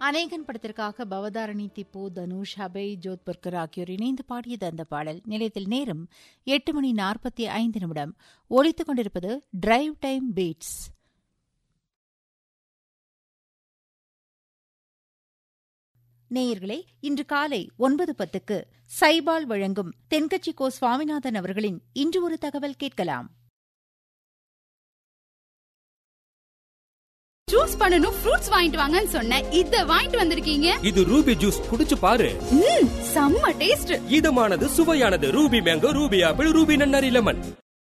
அநேகன் படத்திற்காக பவதாரணி திப்பு தனுஷ் அபய் ஜோத்பர்கர் ஆகியோர் இணைந்து பாடியது அந்த பாடல் நிலையத்தில் நேரம் எட்டு மணி நாற்பத்தி ஐந்து நிமிடம் ஒலித்துக் கொண்டிருப்பது டிரைவ் டைம் பீட்ஸ் நேயர்களே இன்று காலை ஒன்பது பத்துக்கு சைபால் வழங்கும் தென்கட்சி கோ சுவாமிநாதன் அவர்களின் இன்று ஒரு தகவல் கேட்கலாம் ஜூஸ் பண்ணனும் ஃப்ரூட்ஸ் வாங்கிட்டு வாங்கன்னு சொன்னேன் இத வாங்கிட்டு வந்திருக்கீங்க இது ரூபி ஜூஸ் குடிச்சு பாரு ம் செம்ம டேஸ்ட் இதமானது சுவையானது Ruby mango Ruby apple Ruby Nannari lemon